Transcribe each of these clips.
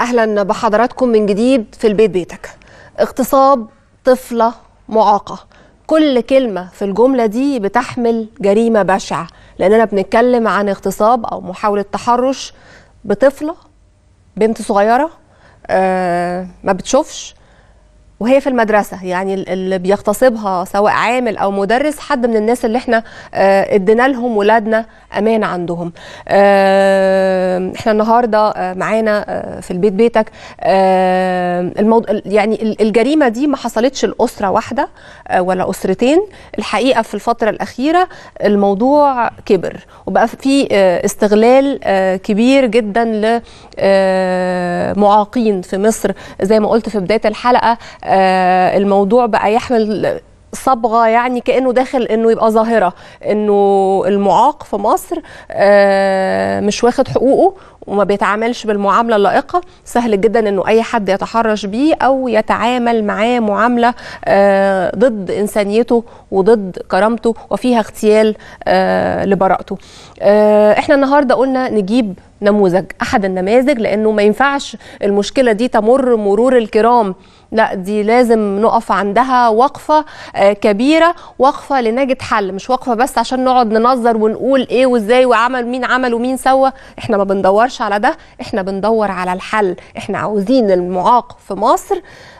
اهلا بحضراتكم من جديد في البيت بيتك اغتصاب طفله معاقه كل كلمه في الجمله دي بتحمل جريمه بشعه لاننا بنتكلم عن اغتصاب او محاوله تحرش بطفله بنت صغيره آه ما بتشوفش وهي في المدرسة يعني اللي بيغتصبها سواء عامل أو مدرس حد من الناس اللي احنا اه ادينا لهم ولادنا أمان عندهم اه احنا النهاردة اه معانا اه في البيت بيتك اه الموض... يعني الجريمة دي ما حصلتش لأسرة واحدة اه ولا أسرتين الحقيقة في الفترة الأخيرة الموضوع كبر وبقى في اه استغلال اه كبير جدا لمعاقين في مصر زي ما قلت في بداية الحلقة الموضوع بقى يحمل صبغه يعني كانه داخل انه يبقى ظاهره انه المعاق في مصر مش واخد حقوقه وما بيتعاملش بالمعامله اللائقه سهل جدا انه اي حد يتحرش بيه او يتعامل معاه معامله ضد انسانيته وضد كرامته وفيها اغتيال لبراءته احنا النهارده قلنا نجيب نموذج احد النماذج لانه ما ينفعش المشكله دي تمر مرور الكرام لا دي لازم نقف عندها وقفة كبيرة وقفة لنجد حل مش وقفة بس عشان نقعد ننظر ونقول ايه وازاي وعمل مين عمل ومين سوى احنا ما بندورش على ده احنا بندور على الحل احنا عاوزين المعاق في مصر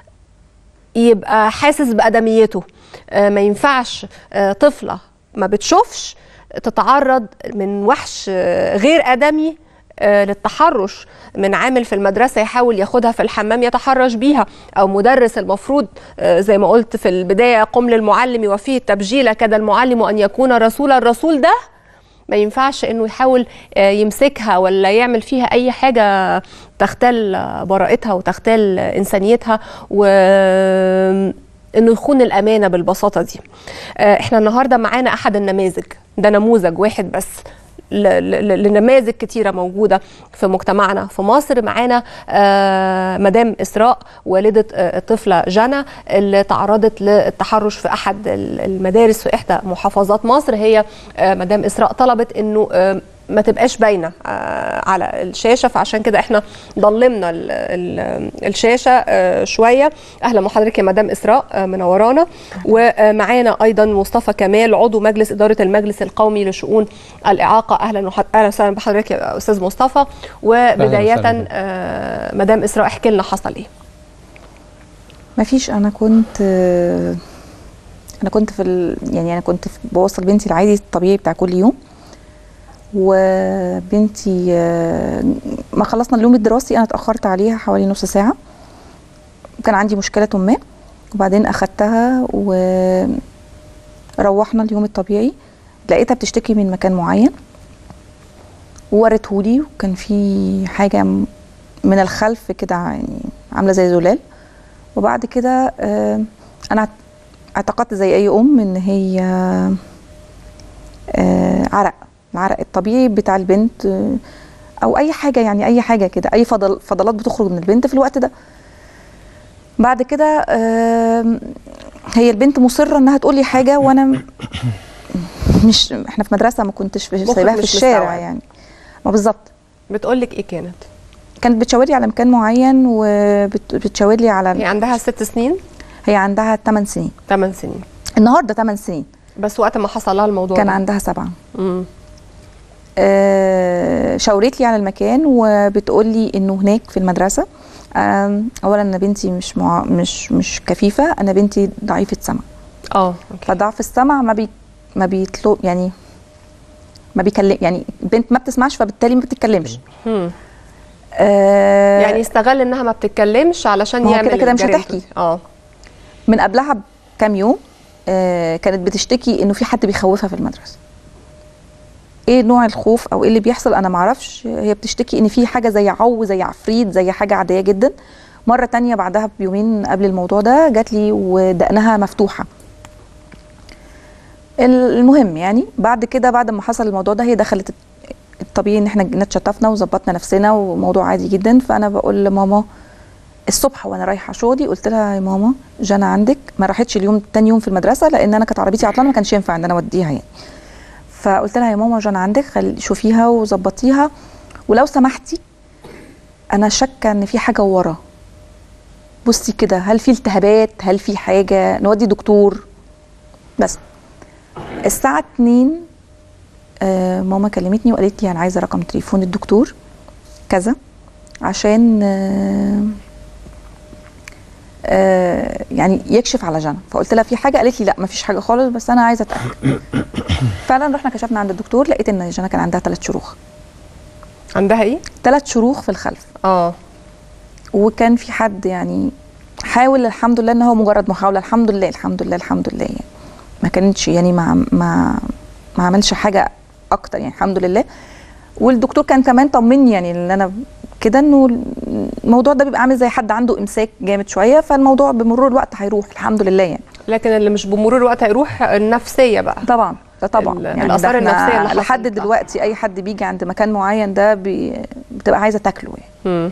يبقى حاسس بأدميته ما ينفعش طفلة ما بتشوفش تتعرض من وحش غير آدمي للتحرش من عامل في المدرسه يحاول ياخدها في الحمام يتحرش بيها او مدرس المفروض زي ما قلت في البدايه قم للمعلم وفيه التبجيل كاد المعلم ان يكون رسولا الرسول ده ما ينفعش انه يحاول يمسكها ولا يعمل فيها اي حاجه تختل براءتها وتختل انسانيتها و انه يخون الامانه بالبساطه دي احنا النهارده معانا احد النماذج ده نموذج واحد بس لنماذج كتيره موجوده في مجتمعنا في مصر معانا مدام اسراء والده الطفله جنى اللي تعرضت للتحرش في احد المدارس في احدى محافظات مصر هي مدام اسراء طلبت انه ما تبقاش باينه على الشاشه فعشان كده احنا ضلمنا ال ال الشاشه شويه اهلا بحضرتك يا مدام اسراء منورانا ومعانا ايضا مصطفى كمال عضو مجلس اداره المجلس القومي لشؤون الاعاقه اهلا اهلا وسهلا بحضرتك يا استاذ مصطفى وبدايه مدام اسراء احكي لنا حصل ايه ما فيش انا كنت انا كنت في ال... يعني انا كنت بوصل بنتي العادي الطبيعي بتاع كل يوم وبنتي ما خلصنا اليوم الدراسي انا اتاخرت عليها حوالي نص ساعه كان عندي مشكله ما وبعدين اخدتها وروحنا اليوم الطبيعي لقيتها بتشتكي من مكان معين ورتهولي وكان في حاجه من الخلف كده يعني عامله زي زلال وبعد كده انا اعتقدت زي اي ام ان هي عرق العرق الطبيعي بتاع البنت او اي حاجه يعني اي حاجه كده اي فضل فضلات بتخرج من البنت في الوقت ده بعد كده هي البنت مصره انها تقول لي حاجه وانا مش احنا في مدرسه ما كنتش سايباها في الشارع مستوعب. يعني ما بالظبط بتقول لك ايه كانت كانت بتشاور لي على مكان معين وبتشاور لي على هي عندها ست سنين هي عندها 8 سنين 8 سنين النهارده 8 سنين بس وقت ما حصل لها الموضوع كان ده. عندها سبعه امم آه شاورت لي على المكان وبتقول لي انه هناك في المدرسه آه اولا انا بنتي مش مع مش مش كفيفه انا بنتي ضعيفه سمع اه فضعف السمع ما بي ما بيطلب يعني ما بيكلم يعني البنت ما بتسمعش فبالتالي ما بتتكلمش آه يعني استغل انها ما بتتكلمش علشان يعمل كده كده مش هتحكي اه من قبلها بكام يوم آه كانت بتشتكي انه في حد بيخوفها في المدرسه ايه نوع الخوف او ايه اللي بيحصل انا معرفش هي بتشتكي ان في حاجه زي عو زي عفريت زي حاجه عاديه جدا مره تانية بعدها بيومين قبل الموضوع ده جات لي ودقنها مفتوحه المهم يعني بعد كده بعد ما حصل الموضوع ده هي دخلت الطبيعي ان احنا اتشطفنا وظبطنا نفسنا وموضوع عادي جدا فانا بقول لماما الصبح وانا رايحه شغلي قلت لها يا ماما جانا عندك ما راحتش اليوم تاني يوم في المدرسه لان انا كانت عربيتي عطلانه ما كانش ينفع ان انا اوديها يعني فقلت لها يا ماما جانا عندك خلي شوفيها وظبطيها ولو سمحتي انا شاكه ان في حاجه ورا بصي كده هل في التهابات هل في حاجه نودي دكتور بس الساعه 2 آه ماما كلمتني وقالت لي انا عايزه رقم تليفون الدكتور كذا عشان آه آه يعني يكشف على جنى فقلت لها في حاجه قالت لي لا ما فيش حاجه خالص بس انا عايزه اتاكد فعلا رحنا كشفنا عند الدكتور لقيت ان جنى كان عندها ثلاث شروخ عندها ايه ثلاث شروخ في الخلف اه وكان في حد يعني حاول الحمد لله ان هو مجرد محاوله الحمد لله الحمد لله الحمد لله يعني ما كانتش يعني ما ما ما عملش حاجه اكتر يعني الحمد لله والدكتور كان كمان طمني يعني ان انا كده انه الموضوع ده بيبقى عامل زي حد عنده امساك جامد شويه فالموضوع بمرور الوقت هيروح الحمد لله يعني لكن اللي مش بمرور الوقت هيروح النفسيه بقى طبعا ده طبعا ال- يعني الآثار ده إحنا النفسية اللي حصلت لحد بقى. دلوقتي اي حد بيجي عند مكان معين ده بي بتبقى عايزه تاكله يعني مم.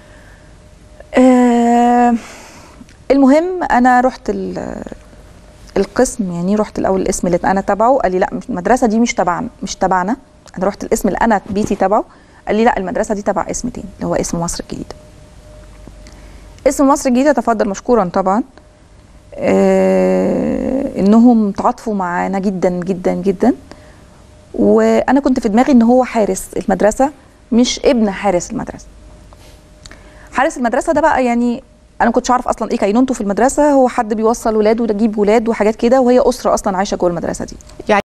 آه المهم انا رحت ال- القسم يعني رحت الاول الاسم اللي انا تبعه قال لي لا مش- المدرسه دي مش تبعنا مش تبعنا انا رحت الاسم اللي انا بيتي تبعه قال لي لا المدرسه دي تبع اسم تاني اللي هو اسم مصر الجديده اسم مصر الجديده تفضل مشكورا طبعا آه انهم تعاطفوا معانا جدا جدا جدا وانا كنت في دماغي ان هو حارس المدرسه مش ابن حارس المدرسه حارس المدرسه ده بقى يعني انا ما كنتش اعرف اصلا ايه كينونته في المدرسه هو حد بيوصل ولاده ويجيب ولاد وحاجات كده وهي اسره اصلا عايشه جوه المدرسه دي